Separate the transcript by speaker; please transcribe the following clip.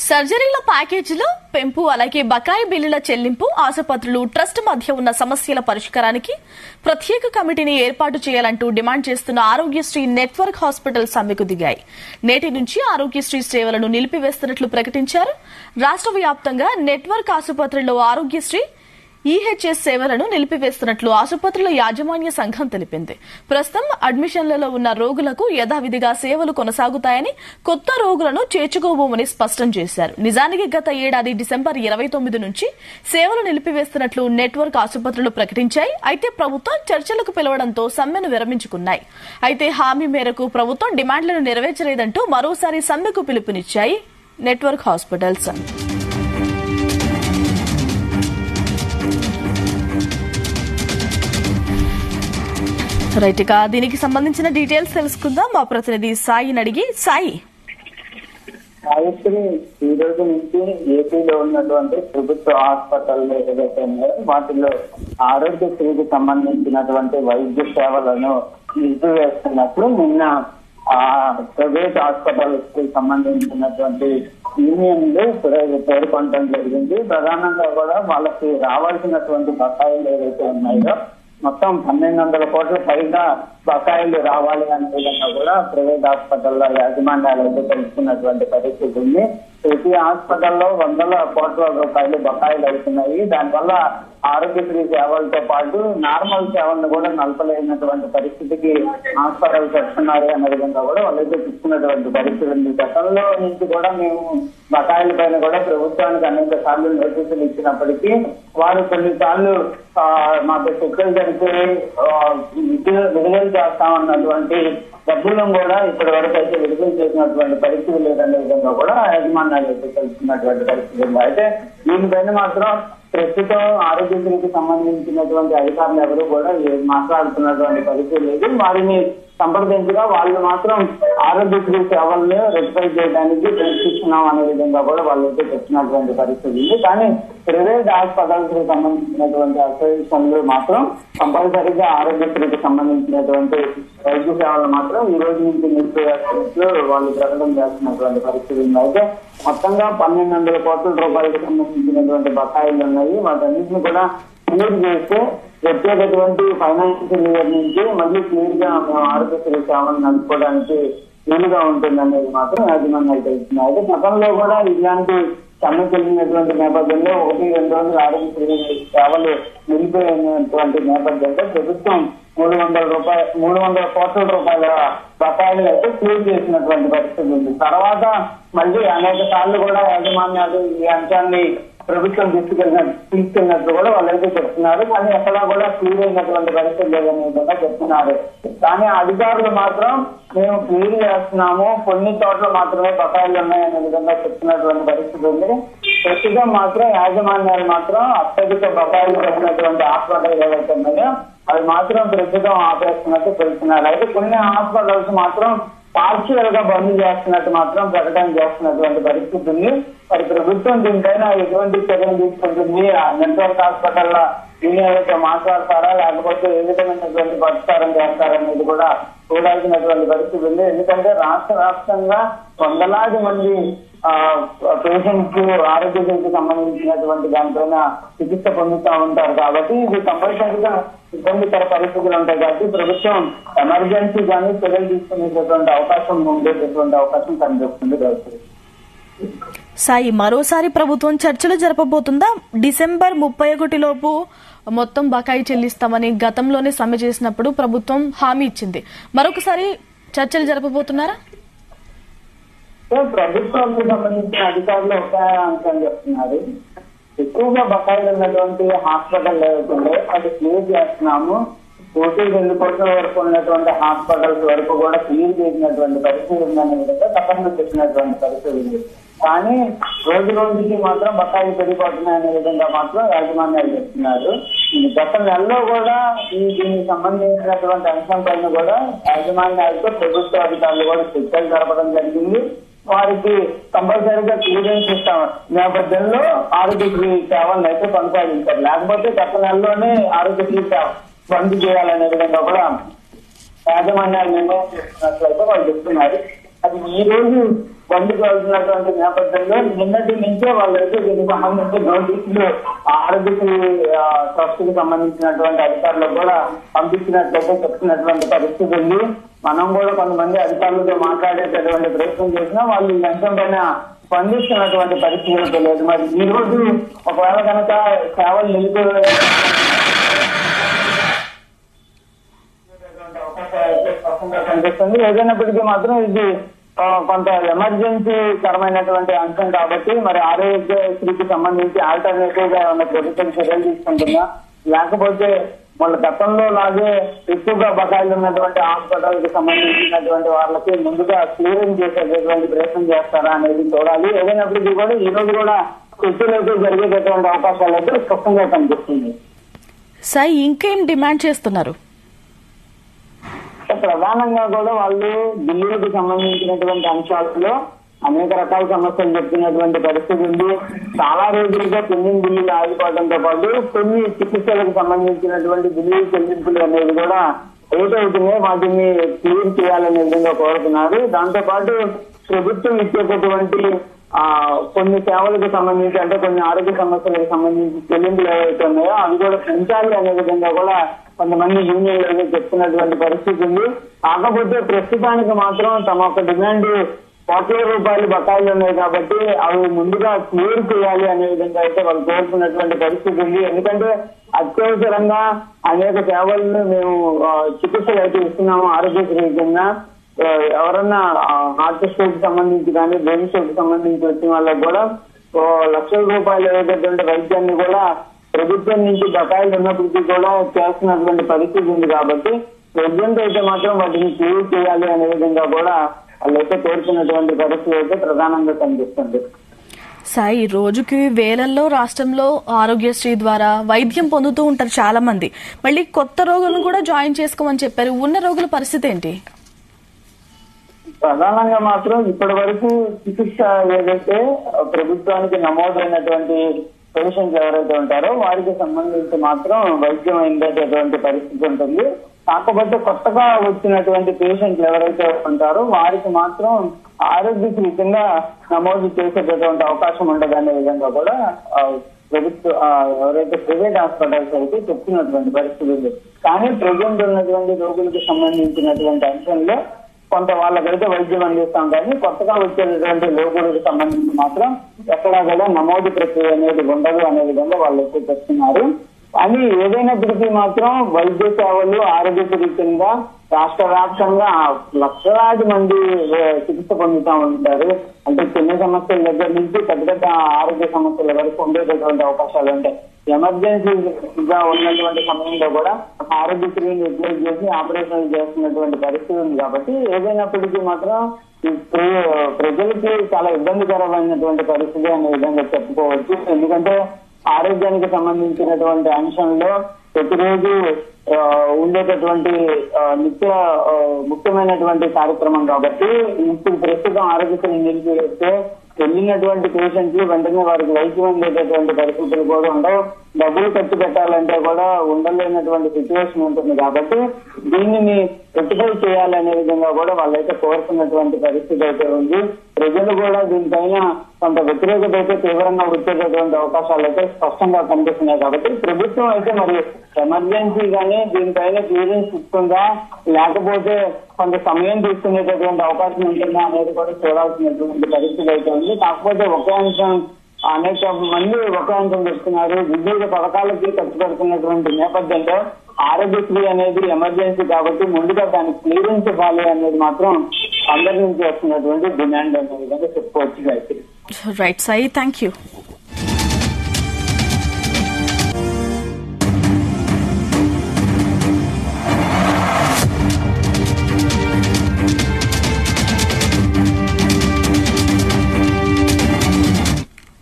Speaker 1: సర్జరీల ప్యాకేజీలో పెంపు అలాగే బకాయి బిల్లుల చెల్లింపు ఆసుపత్రులు ట్రస్ట్ మధ్య ఉన్న సమస్యల పరిష్కారానికి ప్రత్యేక కమిటీని ఏర్పాటు చేయాలంటూ డిమాండ్ చేస్తున్న ఆరోగ్యశ్రీ నెట్వర్క్ హాస్పిటల్ సమ్మెకు దిగాయి నేటి నుంచి ఆరోగ్యశ్రీ సేవలను నిలిపివేస్తున్నట్లు ప్రకటించారు రాష్ట్ర వ్యాప్తంగా నెట్వర్క్ ఆసుపత్రుల్లో ఆరోగ్యశ్రీ ఈహెచ్ఎస్ సేవలను నిలిపివేస్తున్నట్లు ఆసుపత్రుల యాజమాన్య సంఘం తెలిపింది ప్రస్తుతం అడ్మిషన్లలో ఉన్న రోగులకు యథావిధిగా సేవలు కొనసాగుతాయని కొత్త రోగులను చేర్చుకోబోమని స్పష్టం చేశారు నిజానికి గత ఏడాది డిసెంబర్ ఇరవై తొమ్మిది నుంచి సేవలు నిలిపివేస్తున్నట్లు నెట్వర్క్ ఆసుపత్రులు ప్రకటించాయి అయితే ప్రభుత్వం చర్చలకు పిలవడంతో సమ్మెను విరమించుకున్నాయి అయితే హామీ మేరకు ప్రభుత్వం డిమాండ్లను నెరవేర్చలేదంటూ మరోసారి సమ్మెకు పిలుపునిచ్చాయి నెట్వర్క్ హాస్పిటల్స్ రైట్ ఇక దీనికి సంబంధించిన డీటెయిల్స్ తెలుసుకుందాం మా ప్రతినిధి సాయిని అడిగి సాయి
Speaker 2: సావిత్రి ఈ రోజు నుంచి ఏపీలో ఉన్నటువంటి ప్రభుత్వ హాస్పిటల్ ఏదైతే ఉన్నాయో వాటిలో ఆరోగ్యశ్రీకి సంబంధించినటువంటి వైద్య సేవలను నిలిపివేస్తున్నట్లు నిన్న ఆ ప్రైవేట్ హాస్పిటల్స్ కి సంబంధించినటువంటి యూనియన్లు పేరు- పేర్కొనడం జరిగింది ప్రధానంగా కూడా వాళ్ళకి రావాల్సినటువంటి బకాయిలు ఏవైతే ఉన్నాయో మొత్తం పన్నెండు వందల కోట్ల పైగా బకాయిలు రావాలి అనే విధంగా కూడా ప్రైవేట్ హాస్పిటల్లో యాజమాన్యాలు అయితే తెలుసుకున్నటువంటి పరిస్థితి ఉంది ప్రతి హాస్పిటల్లో వందల కోట్ల రూపాయలు బకాయిలు అవుతున్నాయి దానివల్ల ఆరోగ్యశ్రీ సేవలతో పాటు నార్మల్ సేవలను కూడా నలపలేనటువంటి పరిస్థితికి హాస్పిటల్స్ వస్తున్నారు అనే విధంగా కూడా వాళ్ళైతే తీసుకున్నటువంటి పరిస్థితి ఉంది గతంలో నుంచి కూడా మేము బకాయిల పైన కూడా ప్రభుత్వానికి అనేక సార్లు నోటీసులు ఇచ్చినప్పటికీ వారు కొన్నిసార్లు ఆ, మాకు చర్చలు జరిపి ఆ, విడుదల విడుదల చేస్తామన్నటువంటి డబ్బులను కూడా ఇప్పటి వరకు అయితే విడుదల చేసినటువంటి పరిస్థితి లేదనే విధంగా కూడా యాజమాన్యాలు అయితే తెలుసుకున్నటువంటి పరిస్థితి ఉంది అయితే దీనిపైన మాత్రం ప్రస్తుతం ఆరోగ్యశ్రీకి సంబంధించినటువంటి అధికారులు ఎవరు కూడా ఏ- మాట్లాడుతున్నటువంటి పరిస్థితి లేదు వారిని సంప్రదించగా వాళ్ళు మాత్రం ఆరోగ్యశ్రీ సేవలను రెక్టిఫై చేయడానికి ప్రయత్నిస్తున్నాం అనే విధంగా కూడా వాళ్ళు అయితే చెప్తున్నటువంటి పరిస్థితి ఉంది కానీ ప్రైవేట్ హాస్పిటల్స్ కి సంబంధించినటువంటి అసోసియేషన్లు మాత్రం కంపల్సరీగా ఆరోగ్యశ్రీకి సంబంధించినటువంటి వైద్య సేవలు మాత్రం ఈ రోజు నుంచి నిలిపివేస్తున్నట్లు వాళ్ళు ప్రకటన చేస్తున్నటువంటి పరిస్థితి ఉంది అయితే మొత్తంగా పన్నెండు వందల కోట్ల రూపాయలకు సంబంధించినటువంటి బకాయిలు ఉన్నాయి వాటన్నింటిని కూడా క్లియర్ చేస్తే వచ్చేటటువంటి ఫైనాన్షియల్ ఇయర్ నుంచి మళ్ళీ క్లియర్ గా మేము ఆరోగ్యశ్రీ సేవలు నడుపుకోవడానికి వీలుగా ఉంటుందనేది మాత్రం యాజమాన్యాలు తెలుస్తున్నాయి అయితే గతంలో కూడా ఇలాంటి సమ్మె కలిగినటువంటి నేపథ్యంలో ఒకటి రెండు రోజులు ఆరోగ్యశ్రీ సేవలు నిలిపినటువంటి నేపథ్యంలో ప్రభుత్వం మూడు వందల రూపాయలు మూడు వందల కోట్ల రూపాయల బకాయిలు అయితే క్లియర్ చేసినటువంటి పరిస్థితి ఉంది తర్వాత మళ్ళీ అనేక సార్లు కూడా యాజమాన్యాలు ఈ అంశాన్ని ప్రభుత్వం తీసుకెళ్ళిన తీసుకెళ్ళినట్లు కూడా వాళ్ళైతే చెప్తున్నారు కానీ ఎక్కడా కూడా క్లియర్ అయినటువంటి పరిస్థితి లేదనే విధంగా చెప్తున్నారు కానీ అధికారులు మాత్రం మేము క్లియర్ చేస్తున్నాము కొన్ని చోట్ల మాత్రమే బకాయిలు ఉన్నాయనే విధంగా చెప్తున్నటువంటి పరిస్థితి ఉంది ప్రస్తుతం మాత్రం యాజమాన్యాలు మాత్రం అత్యధిక బకాయిలు పెట్టినటువంటి హాస్పిటల్ ఏవైతే ఉన్నాయో అవి మాత్రం ప్రస్తుతం ఆపేస్తున్నట్టు తెలుస్తున్నారు అయితే కొన్ని హాస్పిటల్స్ మాత్రం పార్షియల్ గా బంద్ చేస్తున్నట్టు మాత్రం ప్రకటన చేస్తున్నటువంటి పరిస్థితి ఉంది మరి ప్రభుత్వం దీనిపైన ఎటువంటి చర్యలు తీసుకుంటుంది ఆ నెట్వర్క్ హాస్పిటల్ యూనియన్లతో మాట్లాడతారా లేకపోతే ఏ విధమైనటువంటి పరిష్కారం చేస్తారనేది కూడా చూడాల్సినటువంటి పరిస్థితి ఉంది ఎందుకంటే రాష్ట్ర వ్యాప్తంగా వందలాది మంది పేషెంట్స్ ఆరోగ్యశ్రీకి సంబంధించినటువంటి దానిపైన చికిత్స పొందుతూ ఉంటారు కాబట్టి ఇది కంపల్సరీగా ఇబ్బందికర పరిస్థితులు ఉంటాయి కాబట్టి ప్రభుత్వం ఎమర్జెన్సీ కానీ చర్యలు తీసుకునేటటువంటి అవకాశం ఉండేటటువంటి అవకాశం కనిపిస్తుంది కాబట్టి
Speaker 1: సాయి మరోసారి ప్రభుత్వం చర్చలు జరపబోతుందా డిసెంబర్ ముప్పై ఒకటి లోపు మొత్తం బకాయి చెల్లిస్తామని గతంలోనే సమ్మె చేసినప్పుడు ప్రభుత్వం హామీ ఇచ్చింది మరొకసారి చర్చలు జరపబోతున్నారా
Speaker 2: సో ప్రభుత్వానికి సంబంధించిన అధికారులు ఒక అంశం చెప్తున్నారు ఎక్కువగా బకాయిలు ఉన్నటువంటి హాస్పిటల్ ఏవైతుందో అది క్లియర్ చేస్తున్నాము కోటి రెండు కోట్ల వరకు ఉన్నటువంటి హాస్పిటల్స్ వరకు కూడా క్లియర్ చేసినటువంటి పరిస్థితి ఉందనే విధంగా గతంలో చెప్పినటువంటి పరిస్థితి ఉంది కానీ రోజు రోజుకి మాత్రం బకాయి పెరిగిపోతున్నాయనే విధంగా మాత్రం యాజమాన్యాలు చెప్తున్నారు ఈ గత నెలలో కూడా ఈ దీనికి సంబంధించినటువంటి అంశం పైన కూడా యాజమాన్యాలతో ప్రభుత్వ అధికారులు కూడా చర్చలు జరపడం జరిగింది వారికి కంపల్సరీగా క్లియరెన్స్ ఇస్తాం నేపథ్యంలో ఆరోగ్యశ్రీ సేవలను అయితే కొనసాగించారు లేకపోతే గత నెలలోనే ఆరోగ్యశ్రీ సేవ బంద్ చేయాలనే విధంగా కూడా యాజమాన్యాలు నిర్ణయం తీసుకున్నట్లయితే వాళ్ళు చెప్తున్నారు అది ఈ రోజు బంద్ అవుతున్నటువంటి నేపథ్యంలో నిన్నటి నుంచే వాళ్ళైతే దీనికి సంబంధించి నోటీసులు ఆరోగ్యశ్రీ ట్రస్ట్ కి సంబంధించినటువంటి అధికారులకు కూడా పంపించినట్లయితే చెప్తున్నటువంటి పరిస్థితి ఉంది మనం కూడా కొంతమంది అధికారులతో మాట్లాడేటటువంటి ప్రయత్నం చేసినా వాళ్ళు ఈ అంశం పైన స్పందిస్తున్నటువంటి పరిస్థితులు తెలియదు మరి ఈ రోజు ఒకవేళ కనుక సేవలు నిలిపి స్పష్టంగా కనిపిస్తుంది ఏదైనప్పటికీ మాత్రం ఇది ఆ, కొంత ఎమర్జెన్సీ కరమైనటువంటి అంశం కాబట్టి మరి ఆరోగ్యశ్రీకి సంబంధించి ఆల్టర్నేటివ్ గా ఉన్న ప్రభుత్వం చర్యలు తీసుకుంటుందా లేకపోతే వాళ్ళ గతంలో లాగే ఎక్కువగా బకాయిలు ఉన్నటువంటి హాస్పిటల్ కి సంబంధించినటువంటి వాళ్ళకి ముందుగా క్లియరింగ్ చేసేటటువంటి ప్రయత్నం చేస్తారా అనేది చూడాలి ఏదైనప్పటికీ కూడా ఈ రోజు కూడా చర్చలు జరిగేటటువంటి అవకాశాలు అయితే స్పష్టంగా కనిపిస్తుంది
Speaker 1: సాయి ఇంకేం డిమాండ్ చేస్తున్నారు
Speaker 2: ప్రధానంగా కూడా వాళ్ళు బిల్లులకు సంబంధించినటువంటి అంశాలలో అనేక రకాల సమస్యలు చెప్తున్నటువంటి పరిస్థితి ఉంది చాలా రోజులుగా పెండింగ్ బిల్లులు ఆగిపోవడంతో పాటు కొన్ని చికిత్సలకు సంబంధించినటువంటి బిల్లులు చెల్లింపులు అనేవి కూడా లేట్ అవుతున్నాయి వాటిని క్లియర్ చేయాలనే విధంగా కోరుతున్నారు దాంతో పాటు ప్రభుత్వం ఇచ్చేటటువంటి ఆ కొన్ని సేవలకు సంబంధించి అంటే కొన్ని ఆరోగ్య సమస్యలకు సంబంధించి చెల్లింపులు ఏవైతే ఉన్నాయో అవి కూడా పెంచాలి అనే విధంగా కూడా కొంతమంది యూనియన్లు అయితే చెప్తున్నటువంటి పరిస్థితి ఉంది కాకపోతే ప్రస్తుతానికి మాత్రం తమ యొక్క డిమాండ్ కోట్ల రూపాయలు బకాయిలు ఉన్నాయి కాబట్టి అవి ముందుగా క్లియర్ చేయాలి అనే విధంగా అయితే వాళ్ళు కోరుకున్నటువంటి పరిస్థితి ఉంది ఎందుకంటే అత్యవసరంగా అనేక సేవలను మేము ఆ, చికిత్సలు అయితే ఇస్తున్నాము ఆరోగ్యశ్రీ కింద ఆ, ఎవరన్నా హార్ట్ స్ట్రోక్ సంబంధించి కానీ బ్రెయిన్ స్ట్రోక్ సంబంధించి వచ్చిన వాళ్ళకి కూడా ఓ లక్షల రూపాయలు అయ్యేటటువంటి వైద్యాన్ని కూడా ప్రభుత్వం నుంచి బకాయిలు ఉన్నప్పటికీ కూడా చేస్తున్నటువంటి పరిస్థితి ఉంది కాబట్టి ప్రజెంట్ అయితే మాత్రం వాటిని క్లియర్ చేయాలి అనే విధంగా కూడా వాళ్ళైతే కోరుతున్నటువంటి పరిస్థితి అయితే ప్రధానంగా కనిపిస్తుంది
Speaker 1: సాయి రోజుకి వేలల్లో రాష్ట్రంలో ఆరోగ్యశ్రీ ద్వారా వైద్యం పొందుతూ ఉంటారు చాలా మంది మళ్ళీ కొత్త రోగులను కూడా జాయిన్ చేసుకోమని చెప్పారు ఉన్న రోగుల పరిస్థితి ఏంటి
Speaker 2: ప్రధానంగా మాత్రం ఇప్పటి వరకు చికిత్స ఏదైతే ప్రభుత్వానికి నమోదైనటువంటి పేషెంట్స్ ఎవరైతే ఉంటారో వారికి సంబంధించి మాత్రం వైద్యం అందేటటువంటి పరిస్థితి ఉంటుంది కాకపోతే కొత్తగా వచ్చినటువంటి పేషెంట్లు ఎవరైతే ఉంటారో వారికి మాత్రం ఆరోగ్యశ్రీ కింద నమోదు చేసేటటువంటి అవకాశం ఉండదు అనే విధంగా కూడా ఆ, ప్రభుత్వ ఆ, ఎవరైతే ప్రైవేట్ హాస్పిటల్స్ అయితే చెప్తున్నటువంటి పరిస్థితి ఉంది కానీ ప్రజెంట్ ఉన్నటువంటి రోగులకు సంబంధించినటువంటి అంశంలో కొంత వాళ్ళకైతే వైద్యం అందిస్తాం కానీ కొత్తగా వచ్చేటటువంటి లోకులకు సంబంధించి మాత్రం ఎక్కడా కూడా నమోదు ప్రక్రియ అనేది ఉండదు అనే విధంగా వాళ్ళు అయితే చెప్తున్నారు కానీ ఏదైనప్పటికీ మాత్రం వైద్య సేవలు ఆరోగ్యశ్రీ కింద రాష్ట్ర వ్యాప్తంగా లక్షలాది మంది ఏ, చికిత్స పొందుతూ ఉంటారు అంటే చిన్న సమస్యల దగ్గర నుంచి పెద్ద పెద్ద ఆరోగ్య సమస్యల వరకు ఉండేటటువంటి అవకాశాలు ఉంటాయి ఎమర్జెన్సీగా ఉన్నటువంటి సమయంలో కూడా ఆరోగ్యశ్రీని రిప్లేస్ చేసి ఆపరేషన్లు చేస్తున్నటువంటి పరిస్థితి ఉంది కాబట్టి ఏదైనప్పటికీ మాత్రం ఈ ప్ర- ప్రజలకి చాలా ఇబ్బందికరమైనటువంటి పరిస్థితి అనే విధంగా చెప్పుకోవచ్చు ఎందుకంటే ఆరోగ్యానికి సంబంధించినటువంటి అంశంలో ప్రతిరోజు ఆ, ఉండేటటువంటి ఆ, నిత్య ఆ, ముఖ్యమైనటువంటి కార్యక్రమం కాబట్టి ఇప్పుడు ప్రస్తుతం ఆరోగ్యశ్రీ నిలిపివేస్తే వెళ్ళినటువంటి పేషెంట్లు వెంటనే వారికి వైద్యం అందేటటువంటి పరిస్థితులు కూడా ఉండవు డబ్బులు ఖర్చు పెట్టాలంటే కూడా ఉండలేనటువంటి సిచ్యువేషన్ ఉంటుంది కాబట్టి దీనిని రెక్టిఫై చేయాలనే విధంగా కూడా వాళ్ళైతే కోరుతున్నటువంటి పరిస్థితి అయితే ఉంది ప్రజలు కూడా దీనిపైన కొంత వ్యతిరేకత అయితే తీవ్రంగా వచ్చేటటువంటి అవకాశాలు అయితే స్పష్టంగా కనిపిస్తున్నాయి కాబట్టి ప్రభుత్వం అయితే మరి ఎమర్జెన్సీ గానీ దీనిపైన క్లియరెన్స్ ఇస్తుందా లేకపోతే కొంత సమయం తీసుకునేటటువంటి అవకాశం ఉంటుందా అనేది కూడా చూడాల్సినటువంటి పరిస్థితి అయితే ఉంది కాకపోతే ఒకే అంశం అనేక మంది ఒకే అంశం చెప్తున్నారు వివిధ పథకాలకి ఖర్చు పెడుతున్నటువంటి నేపథ్యంలో ఆరోగ్యశ్రీ అనేది ఎమర్జెన్సీ కాబట్టి ముందుగా దానికి క్లియరెన్స్ ఇవ్వాలి అనేది మాత్రం అందరి నుంచి వస్తున్నటువంటి డిమాండ్ అనే విధంగా చెప్పుకోవచ్చు Gayatri
Speaker 1: right Sai thank you